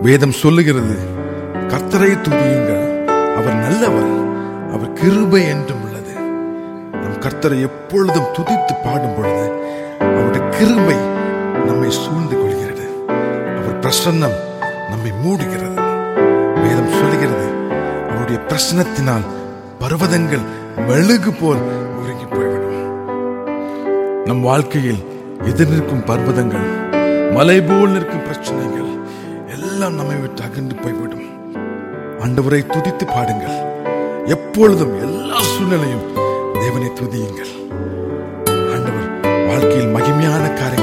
வேதம் சொல்லுகிறது கர்த்தரை துதியுங்கள் அவர் நல்லவர் அவர் கிருபை என்றும் உள்ளது நம் கர்த்தரை எப்பொழுதும் துதித்து பாடும் பொழுது அவருடைய கிருபை நம்மை சூழ்ந்து கொள்கிறது அவர் பிரசன்னம் நம்மை மூடுகிறது வேதம் சொல்லுகிறது அவருடைய பிரசனத்தினால் பர்வதங்கள் மெழுகு போல் உருகி போய்விடும் நம் வாழ்க்கையில் எதிர் நிற்கும் பர்வதங்கள் மலை போல் நிற்கும் பிரச்சனைகள் எல்லாம் நம்மை விட்டு அகன்று போய்விடும் ஆண்டவரை துதித்து பாடுங்கள் எப்பொழுதும் எல்லா சூழ்நிலையும் தேவனை துதியுங்கள் ஆண்டவர் வாழ்க்கையில் மகிமையான காரியங்கள்